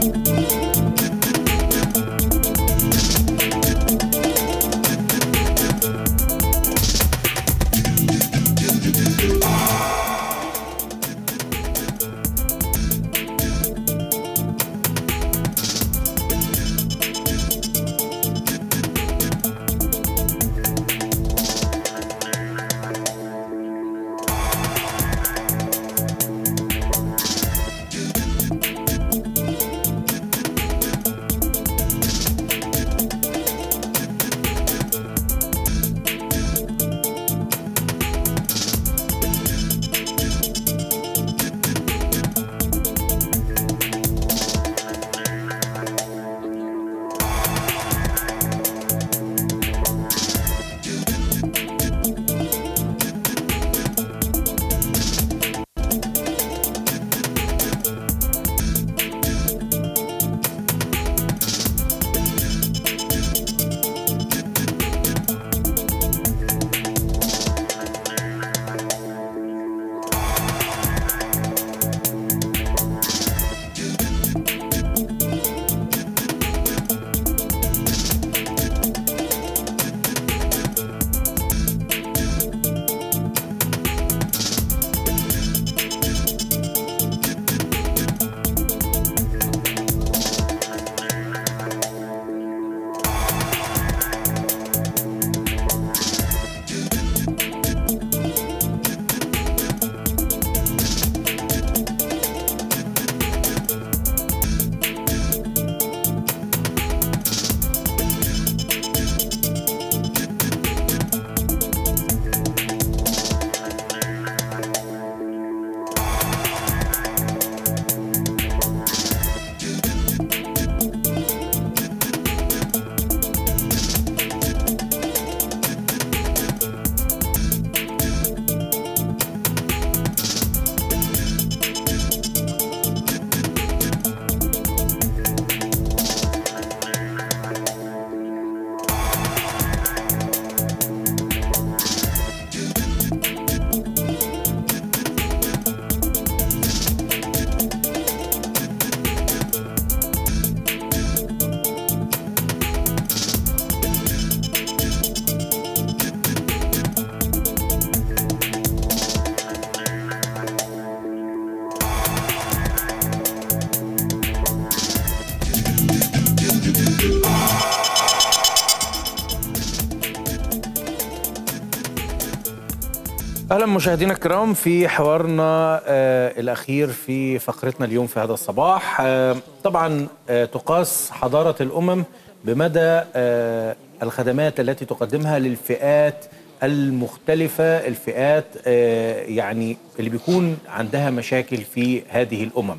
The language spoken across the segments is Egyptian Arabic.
اهلا مشاهدينا الكرام في حوارنا آه الاخير في فقرتنا اليوم في هذا الصباح آه طبعا آه تقاس حضاره الامم بمدى آه الخدمات التي تقدمها للفئات المختلفه الفئات آه يعني اللي بيكون عندها مشاكل في هذه الامم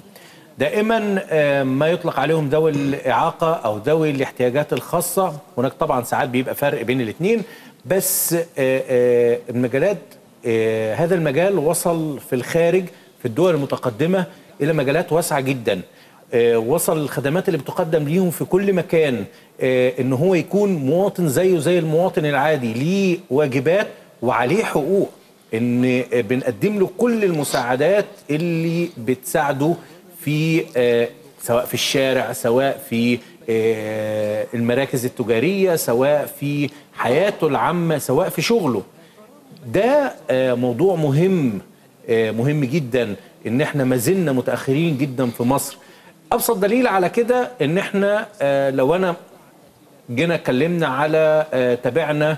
دائما آه ما يطلق عليهم ذوي الاعاقه او ذوي الاحتياجات الخاصه هناك طبعا ساعات بيبقى فرق بين الاثنين بس آه آه المجالات آه هذا المجال وصل في الخارج في الدول المتقدمة إلى مجالات واسعة جدا آه وصل الخدمات اللي بتقدم ليهم في كل مكان آه إن هو يكون مواطن زيه زي المواطن العادي ليه واجبات وعليه حقوق إن بنقدم له كل المساعدات اللي بتساعده في سواء في الشارع سواء في المراكز التجارية سواء في حياته العامة سواء في شغله ده موضوع مهم مهم جدا ان احنا ما زلنا متاخرين جدا في مصر ابسط دليل على كده ان احنا لو انا جينا اتكلمنا على تابعنا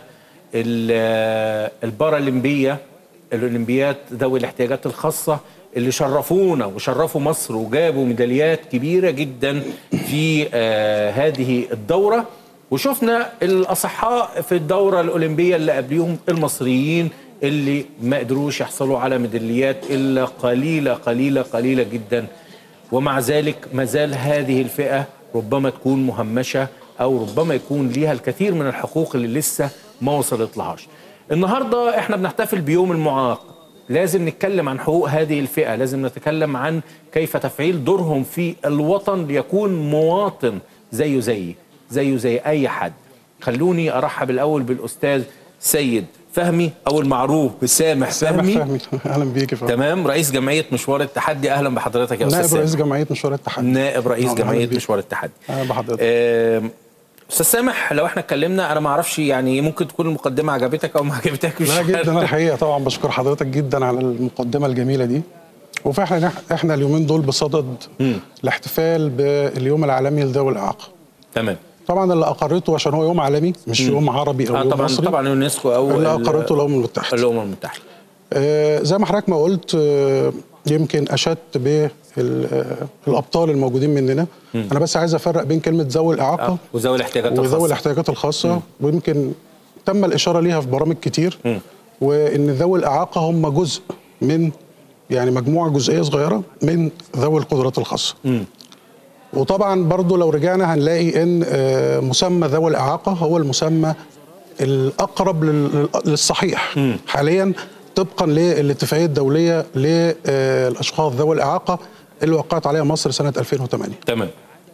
البارالمبيه الاولمبيات ذوي الاحتياجات الخاصه اللي شرفونا وشرفوا مصر وجابوا ميداليات كبيره جدا في هذه الدوره وشفنا الاصحاء في الدوره الاولمبيه اللي قبليهم المصريين اللي ما قدروش يحصلوا على ميداليات الا قليله قليله قليله جدا ومع ذلك ما زال هذه الفئه ربما تكون مهمشه او ربما يكون ليها الكثير من الحقوق اللي لسه ما وصلت لهاش. النهارده احنا بنحتفل بيوم المعاق لازم نتكلم عن حقوق هذه الفئه، لازم نتكلم عن كيف تفعيل دورهم في الوطن ليكون مواطن زيه زيي. زيه زي اي حد خلوني ارحب الاول بالاستاذ سيد فهمي او المعروف بسامح سامح فهمي فهمي اهلا بيك يا فندم تمام رئيس جمعيه مشوار التحدي اهلا بحضرتك يا استاذ نائب رئيس سامح جمعيه مشوار التحدي نائب رئيس أهلاً جمعيه بيك. مشوار التحدي اهلا بحضرتك آم، استاذ سامح لو احنا اتكلمنا انا ما اعرفش يعني ممكن تكون المقدمه عجبتك او ما عجبتكش لا جدا الحقيقه طبعا بشكر حضرتك جدا على المقدمه الجميله دي وفعلا إح- احنا اليومين دول بصدد الاحتفال باليوم العالمي لذوي الاعاقه تمام طبعا اللي اقرته عشان هو يوم عالمي مش يوم عربي او اه يوم طبعا مصري طبعا اليونسكو او اللي ال- اقرته الامم المتحده الامم المتحده آه، زي ما حضرتك ما قلت آه، يمكن اشدت بالابطال الموجودين مننا انا بس عايز افرق بين كلمه ذوي الاعاقه آه. وذوي الاحتياجات وذوي الخاصه الاحتياجات الخاصه ويمكن تم الاشاره ليها في برامج كتير وان ذوي الاعاقه هم جزء من يعني مجموعه جزئيه صغيره من ذوي القدرات الخاصه وطبعا برضو لو رجعنا هنلاقي ان آه، مسمى ذوي الاعاقه هو المسمى الاقرب لل- للصحيح حاليا طبقا للاتفاقيه الدوليه للاشخاص ذوي الاعاقه اللي وقعت عليها مصر سنه 2008 تمام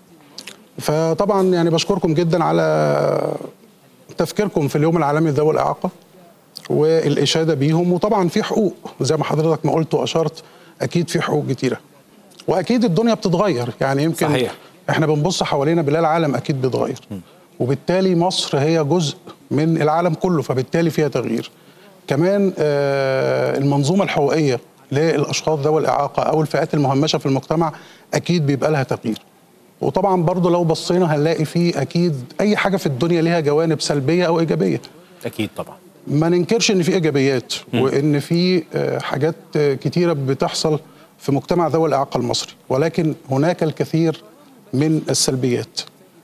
فطبعا يعني بشكركم جدا على تفكيركم في اليوم العالمي لذوي الاعاقه والاشاده بيهم وطبعا في حقوق زي ما حضرتك ما قلت واشرت اكيد في حقوق كتيره واكيد الدنيا بتتغير يعني يمكن صحيح. احنا بنبص حوالينا بنلاقي العالم اكيد بيتغير وبالتالي مصر هي جزء من العالم كله فبالتالي فيها تغيير كمان آه، المنظومه الحقوقيه للاشخاص ذوي الاعاقه او الفئات المهمشه في المجتمع اكيد بيبقى لها تغيير وطبعا برضو لو بصينا هنلاقي فيه اكيد اي حاجه في الدنيا ليها جوانب سلبيه او ايجابيه اكيد طبعا ما ننكرش ان في ايجابيات وان في آه، حاجات آه، كتيره بتحصل في مجتمع ذوي الاعاقه المصري ولكن هناك الكثير من السلبيات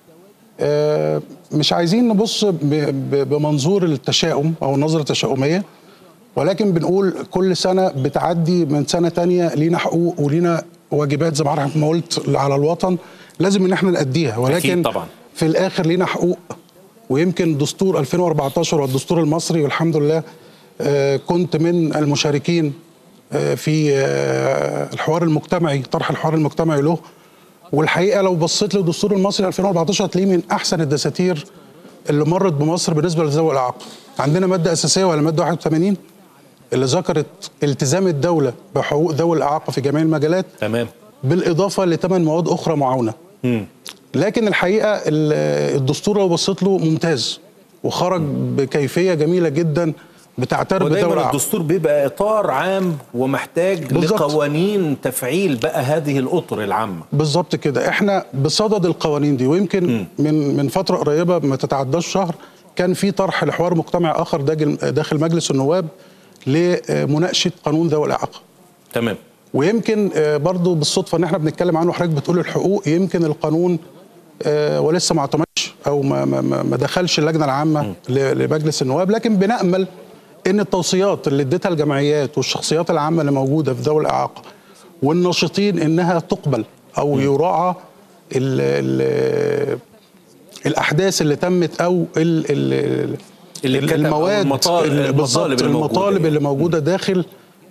آه، مش عايزين نبص ب- ب- بمنظور التشاؤم او النظره التشاؤميه ولكن بنقول كل سنه بتعدي من سنه تانية لينا حقوق ولينا واجبات زي ما حضرتك ما قلت على الوطن لازم ان احنا نأديها ولكن طبعاً. في الاخر لينا حقوق ويمكن دستور 2014 والدستور المصري والحمد لله آه، كنت من المشاركين آه، في آه، الحوار المجتمعي طرح الحوار المجتمعي له والحقيقه لو بصيت للدستور المصري 2014 هتلاقيه من احسن الدساتير اللي مرت بمصر بالنسبه لذوي الاعاقه عندنا ماده اساسيه ولا ماده 81 اللي ذكرت التزام الدوله بحقوق ذوي الاعاقه في جميع المجالات تمام بالاضافه لثمان مواد اخرى معاونه لكن الحقيقه ال- الدستور لو بصيت له ممتاز وخرج بكيفيه جميله جدا بتعترف بذوي ودايما الاعاقه الدستور بيبقى اطار عام ومحتاج بالظبط. لقوانين تفعيل بقى هذه الاطر العامه بالظبط كده احنا بصدد القوانين دي ويمكن من من فتره قريبه ما تتعداش شهر كان في طرح لحوار مجتمعي اخر داخل داخل مجلس النواب لمناقشه قانون ذوي الاعاقه تمام ويمكن آه، برضو بالصدفه ان احنا بنتكلم عنه حضرتك بتقول الحقوق يمكن القانون آه، ولسه ما اعتمدش او ما ما ما ما دخلش اللجنه العامه ل- لمجلس النواب لكن بنامل ان التوصيات اللي اديتها الجمعيات والشخصيات العامه اللي موجوده في ذوي الاعاقه والناشطين انها تقبل او يراعى ال ال الاحداث اللي تمت او ال ال اللي اتكتب أو المواد المطالب- ال- بالظبط المطالب الموجودة المطالب يعني. اللي موجوده داخل ال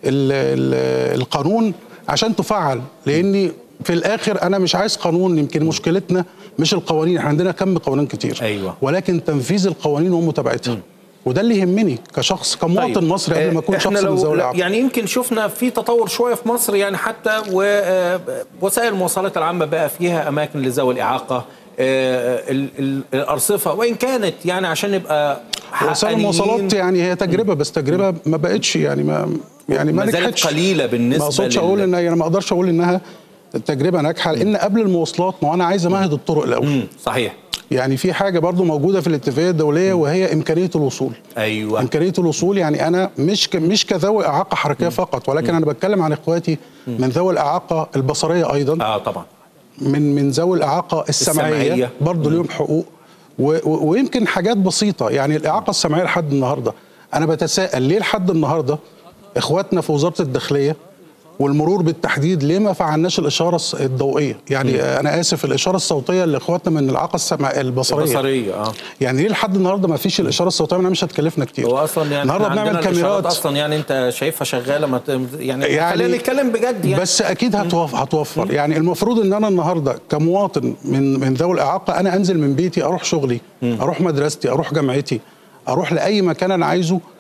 ال القانون عشان تفعل لاني في الاخر انا مش عايز قانون يمكن مشكلتنا مش القوانين احنا عندنا كم قوانين كتير أيوة. ولكن تنفيذ القوانين ومتابعتها وده اللي يهمني كشخص كمواطن طيب. مصري قبل ما اكون آه، شخص احنا من لو ذوي الإعاقة. يعني يمكن شفنا في تطور شويه في مصر يعني حتى ووسائل المواصلات العامه بقى فيها اماكن لذوي الاعاقه آه، ال- ال- الارصفه وان كانت يعني عشان نبقى وسائل حقانيين، المواصلات يعني هي تجربه بس تجربه ما بقتش يعني ما يعني ما ما زالت نجحتش قليله بالنسبه ما اقصدش لل- اقول ان يعني ما اقدرش اقول انها تجربه ناجحه لان قبل المواصلات ما هو انا عايز امهد الطرق الاول مم، صحيح يعني في حاجه برضو موجوده في الاتفاقيه الدوليه وهي امكانيه الوصول ايوه امكانيه الوصول يعني انا مش ك... مش كذوي اعاقه حركيه فقط ولكن انا بتكلم عن اخواتي من ذوي الاعاقه البصريه ايضا اه طبعا من من ذوي الاعاقه السمعيه, السمعية. برضه ليهم حقوق و... و... ويمكن حاجات بسيطه يعني الاعاقه السمعيه لحد النهارده انا بتساءل ليه لحد النهارده اخواتنا في وزاره الداخليه والمرور بالتحديد ليه ما فعلناش الاشاره الص- الضوئيه يعني آه، انا اسف الاشاره الصوتيه لاخواتنا من الاعاقه السمع البصريه البصريه اه يعني ليه لحد النهارده ما فيش الاشاره الصوتيه انا مش هتكلفنا كتير هو اصلا يعني النهارده إحنا بنعمل عندنا الإشارات كاميرات اصلا يعني انت شايفها شغاله ما ت- يعني, يعني- خلينا نتكلم بجد يعني بس اكيد هتوفر, هتوفر يعني المفروض ان انا النهارده كمواطن من من ذوي الاعاقه انا انزل من بيتي اروح شغلي اروح مدرستي اروح جامعتي اروح لاي مكان انا عايزه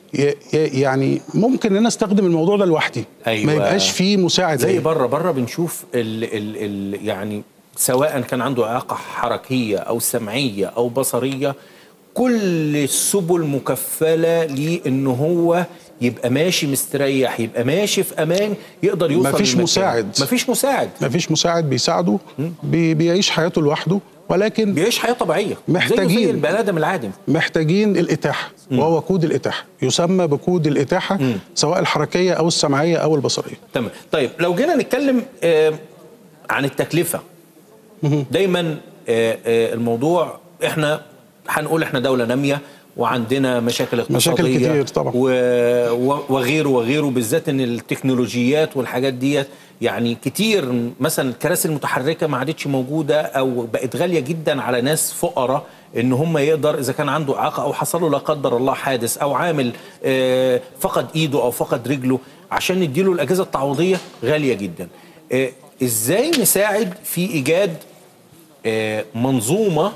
ي- ي- يعني ممكن ان انا استخدم الموضوع ده لوحدي أيوة. ما يبقاش فيه مساعد زي ليا. بره بره بنشوف ال ال ال يعني سواء كان عنده اعاقه حركيه او سمعيه او بصريه كل السبل مكفله ليه ان هو يبقى ماشي مستريح يبقى ماشي في امان يقدر يوصل مفيش للمكان. مساعد. مفيش مساعد ما فيش مساعد بيساعده بي بيعيش حياته لوحده ولكن بيعيش حياه طبيعيه زيه محتاجين. زي البني ادم العادي محتاجين الاتاحه وهو كود الاتاحه يسمى بكود الاتاحه سواء الحركيه او السمعيه او البصريه تمام طيب لو جينا نتكلم آه، عن التكلفه دايما آه، آه، الموضوع احنا هنقول احنا دوله ناميه وعندنا مشاكل اقتصاديه مشاكل كتير طبعا. و... و- وغيره وغيره بالذات ان التكنولوجيات والحاجات ديت يعني كتير مثلا الكراسي المتحركه ما عادتش موجوده او بقت غاليه جدا على ناس فقراء ان هم يقدر اذا كان عنده اعاقه او حصل له لا قدر الله حادث او عامل آه، فقد ايده او فقد رجله عشان نديله الاجهزه التعويضيه غاليه جدا آه، ازاي نساعد في ايجاد آه، منظومه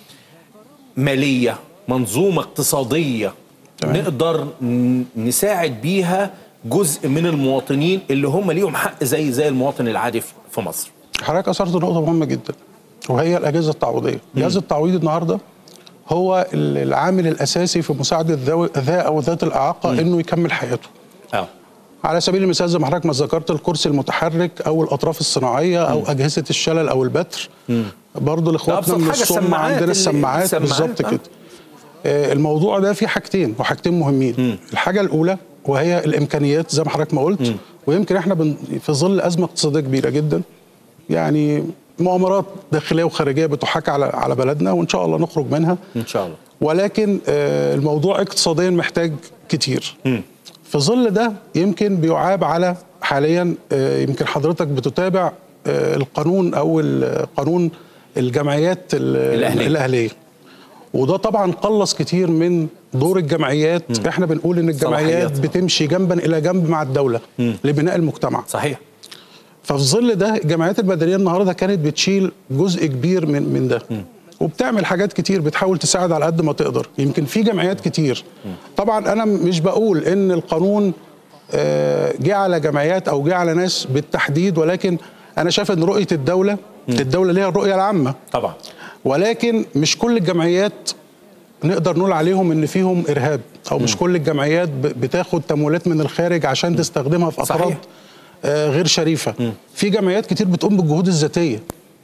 ماليه منظومه اقتصاديه تمام. نقدر ن- نساعد بيها جزء من المواطنين اللي هم ليهم حق زي زي المواطن العادي في- في مصر حضرتك اثرت نقطه مهمه جدا وهي الاجهزه التعويضيه جهاز التعويض النهارده هو ال- العامل الاساسي في مساعده ذوي ذا او ذات الاعاقه انه يكمل حياته اه على سبيل المثال زي ما حضرتك ما ذكرت الكرسي المتحرك او الاطراف الصناعيه او اجهزه الشلل او البتر برضه لاخواتنا أبسط من حاجة الصم السماعات عندنا اللي- السماعات السماعات، بالظبط آه. كده آه، الموضوع ده فيه حاجتين وحاجتين مهمين الحاجه الاولى وهي الامكانيات زي ما حضرتك ما قلت ويمكن احنا بن في ظل ازمه اقتصاديه كبيره جدا يعني مؤامرات داخليه وخارجيه بتحاك على على بلدنا وان شاء الله نخرج منها ان شاء الله ولكن آه، الموضوع اقتصاديا محتاج كتير في ظل ده يمكن بيعاب على حاليا آه، يمكن حضرتك بتتابع آه، القانون او القانون الجمعيات ال- الأهلية. الاهليه وده طبعا قلص كتير من دور الجمعيات احنا بنقول ان الجمعيات صلاحياتها. بتمشي جنبا الى جنب مع الدوله لبناء المجتمع صحيح ففي ظل ده الجمعيات المدنيه النهارده كانت بتشيل جزء كبير من من ده وبتعمل حاجات كتير بتحاول تساعد على قد ما تقدر يمكن في جمعيات كتير طبعا انا مش بقول ان القانون آه، جه على جمعيات او جه على ناس بالتحديد ولكن انا شايف ان رؤيه الدوله الدوله ليها الرؤيه العامه طبعا ولكن مش كل الجمعيات نقدر نقول عليهم ان فيهم ارهاب او مش كل الجمعيات ب- بتاخد تمويلات من الخارج عشان تستخدمها في صحيح. اغراض آه، غير شريفه في جمعيات كتير بتقوم بالجهود الذاتيه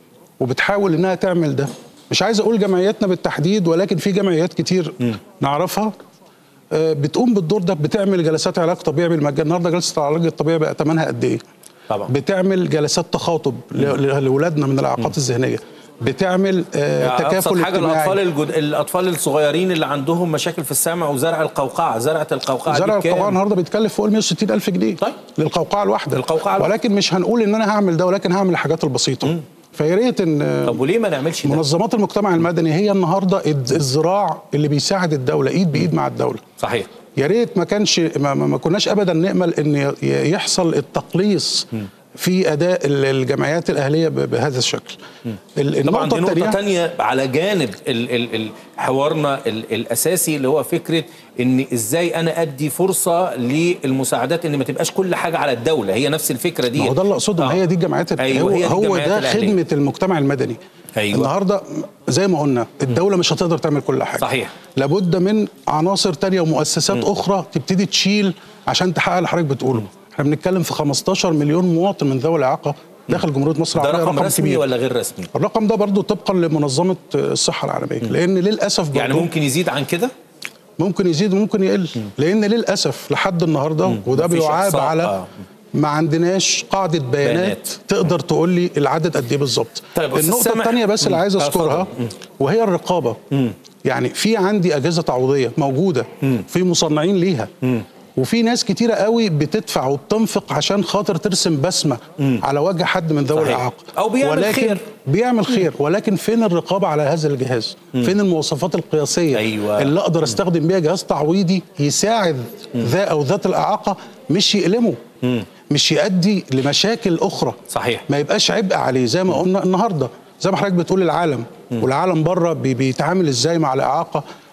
وبتحاول انها تعمل ده مش عايز اقول جمعياتنا بالتحديد ولكن في جمعيات كتير نعرفها آه، بتقوم بالدور ده بتعمل جلسات علاج طبيعي بالمجان النهارده جلسه العلاج الطبيعي بقى ثمنها قد ايه طبعا بتعمل جلسات تخاطب ل- لاولادنا من الاعاقات الذهنيه بتعمل آه يعني تكافل ابسط حاجه اجتماعي الاطفال الجد... الاطفال الصغيرين اللي عندهم مشاكل في السمع وزرع القوقعه زرعه القوقعه زرع دي بكام؟ القوقعه النهارده بيتكلف فوق ال 160 الف جنيه طيب. للقوقعه الواحده للقوقعة الواحدة. ولكن مش هنقول ان انا هعمل ده ولكن هعمل الحاجات البسيطه فيا ريت ان طب وليه ما نعملش ده؟ منظمات المجتمع المدني هي النهارده الد- الذراع اللي بيساعد الدوله ايد بايد مع الدوله صحيح يا ريت ما كانش ما, ما ما كناش ابدا نامل ان ي- يحصل التقليص في اداء ال- الجمعيات الاهليه ب- بهذا الشكل ال- طبعا النقطه دي نقطة الثانيه تانية على جانب ال ال ال حوارنا ال الأساسي اللي هو فكرة إن إزاي أنا أدي فرصة للمساعدات إن ما تبقاش كل حاجة على الدولة هي نفس الفكرة دي ما هو ده اللي اقصده آه. ما هي دي الجمعيات ال- أيوة هو, هي دي هو الجمعيات ده الأهلية. خدمه المجتمع المدني أيوة. النهارده زي ما قلنا الدوله مش هتقدر تعمل كل حاجه صحيح. لابد من عناصر تانية ومؤسسات اخرى تبتدي تشيل عشان تحقق اللي حضرتك بتقوله احنا بنتكلم في 15 مليون مواطن من ذوي الاعاقه داخل جمهوريه مصر ده العربيه رقم رسمي كبير ولا غير رسمي؟ الرقم ده برضو طبقا لمنظمه الصحه العالميه لان للاسف برضو يعني ممكن يزيد عن كده؟ ممكن يزيد وممكن يقل لان للاسف لحد النهارده وده مفيش بيعاب إحصاء. على آه. ما عندناش قاعده بيانات, بيانات. تقدر تقول لي العدد قد ايه بالظبط طيب، أستاذ النقطه سامح. الثانيه بس اللي مم. عايز آه، اذكرها اتفضل. وهي الرقابه يعني في عندي اجهزه تعويضيه موجوده في مصنعين ليها وفي ناس كتيرة قوي بتدفع وبتنفق عشان خاطر ترسم بسمة على وجه حد من ذوي صحيح. الإعاقة أو بيعمل ولكن خير. بيعمل خير ولكن فين الرقابة على هذا الجهاز فين المواصفات القياسية أيوة. اللي اقدر استخدم بيها جهاز تعويضي يساعد ذا او ذات الاعاقه مش يألمه مش يؤدي لمشاكل اخرى صحيح. ما يبقاش عبء عليه زي ما قلنا النهارده زي ما حضرتك بتقول العالم والعالم بره بي- بيتعامل ازاي مع الاعاقه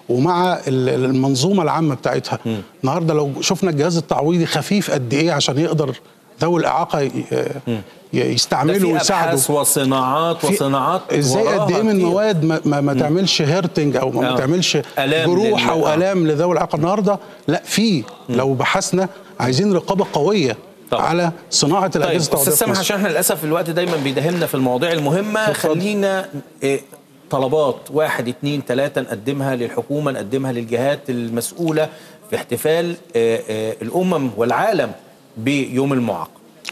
ومع ال- المنظومه العامه بتاعتها النهارده لو شفنا الجهاز التعويضي خفيف قد ايه عشان يقدر ذوي الاعاقه ي- ي- ده يستعملوا في ويساعدوا ابحاث وصناعات في- وصناعات ازاي وراها قد ايه من كتير. مواد ما, ما, ما تعملش هيرتنج او ما, آه. ما تعملش آلام جروح لل- او آه. الام لذوي الاعاقه النهارده لا في لو بحثنا عايزين رقابه قويه طبعا. على صناعه طيب الاجهزه استاذ التعويضيه في سامح مصر. عشان احنا للاسف الوقت دايما بيداهمنا في المواضيع المهمه خلينا إيه، طلبات واحد اتنين تلاته نقدمها للحكومه نقدمها للجهات المسؤوله في احتفال آه، آه، الامم والعالم بيوم المعاق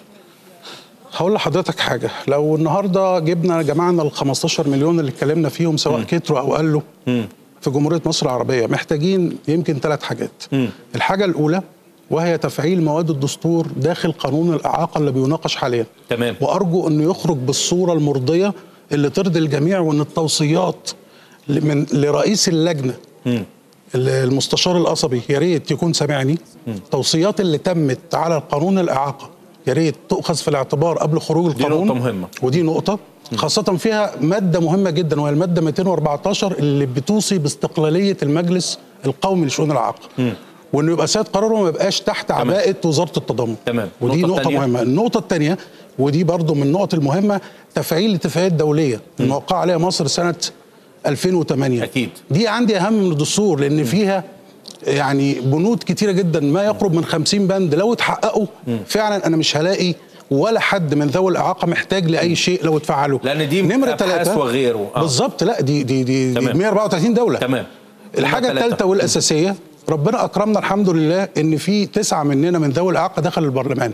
هقول لحضرتك حاجه لو النهارده جبنا جمعنا ال 15 مليون اللي اتكلمنا فيهم سواء كتروا او قلوا في جمهوريه مصر العربيه محتاجين يمكن ثلاث حاجات الحاجه الاولى وهي تفعيل مواد الدستور داخل قانون الاعاقه اللي بيناقش حاليا تمام. وارجو انه يخرج بالصوره المرضيه اللي ترضي الجميع وان التوصيات من لرئيس اللجنه المستشار القصبي يا ريت يكون سامعني التوصيات اللي تمت على القانون الاعاقه يا ريت تؤخذ في الاعتبار قبل خروج دي القانون نقطة مهمة. ودي نقطه خاصه فيها ماده مهمه جدا وهي الماده 214 اللي بتوصي باستقلاليه المجلس القومي لشؤون الاعاقه وانه يبقى سيد قراره ما يبقاش تحت عباءه وزاره التضامن تمام. ودي النقطة نقطه التانية؟ مهمه النقطه الثانيه ودي برضو من النقط المهمه تفعيل الاتفاقيات الدوليه الموقعه عليها مصر سنه 2008 أكيد. دي عندي اهم من الدستور لان فيها يعني بنود كتيره جدا ما يقرب من 50 بند لو اتحققوا فعلا انا مش هلاقي ولا حد من ذوي الاعاقه محتاج لاي شيء لو اتفعلوا لأن دي نمره أبحاث ثلاثة وغيره. آه. بالظبط لا دي دي دي, دي تمام. 134 دوله تمام الحاجه نمرة تلاتة. الثالثه والاساسيه ربنا اكرمنا الحمد لله ان في تسعه مننا من ذوي الاعاقه دخل البرلمان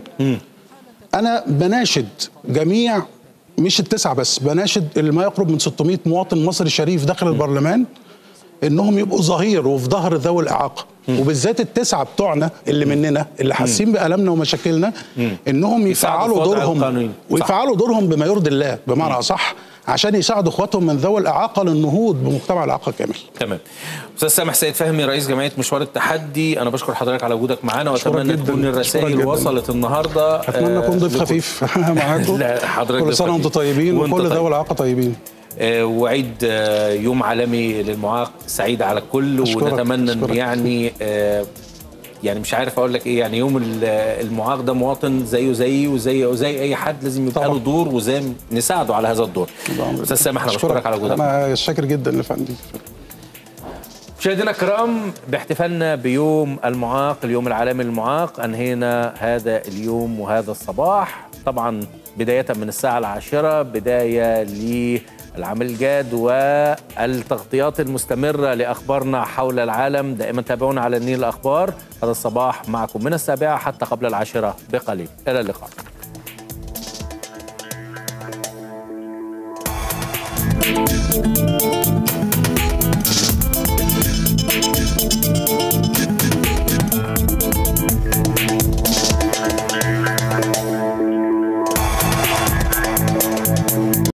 انا بناشد جميع مش التسعه بس بناشد اللي ما يقرب من 600 مواطن مصري شريف داخل البرلمان انهم يبقوا ظهير وفي ظهر ذوي الاعاقه وبالذات التسعه بتوعنا اللي مننا اللي حاسين بالامنا ومشاكلنا انهم يساعدوا في يفعلوا وضع دورهم القانون. صح. ويفعلوا دورهم بما يرضي الله بمعنى اصح عشان يساعدوا اخواتهم من ذوي الاعاقه للنهوض بمجتمع الاعاقه كامل تمام استاذ سامح سيد فهمي رئيس جمعيه مشوار التحدي انا بشكر حضرتك على وجودك معانا أشكرك واتمنى جداً. تكون الرسائل أشكرك جداً. وصلت النهارده اتمنى اكون ضيف آه، خفيف معاكم لا، حضرتك كل ضيف سنه وانتم خفيف. طيبين وأنت وكل طيب. ذوي الاعاقه طيبين آه، وعيد آه، يوم عالمي للمعاق سعيد على الكل أشكرك، ونتمنى ان أشكرك. يعني آه، يعني مش عارف اقول لك ايه يعني يوم ال- المعاق ده مواطن زيه زيي وزي وزي اي حد لازم يبقى طبعا. له دور وزي نساعده على هذا الدور استاذ سامح انا بشكرك على وجودك انا شاكر جدا لفندي مشاهدينا الكرام باحتفالنا بيوم المعاق اليوم العالمي للمعاق انهينا هذا اليوم وهذا الصباح طبعا بداية من الساعة العاشرة بداية للعمل الجاد والتغطيات المستمرة لأخبارنا حول العالم دائما تابعونا على النيل الأخبار هذا الصباح معكم من السابعة حتى قبل العاشرة بقليل إلى اللقاء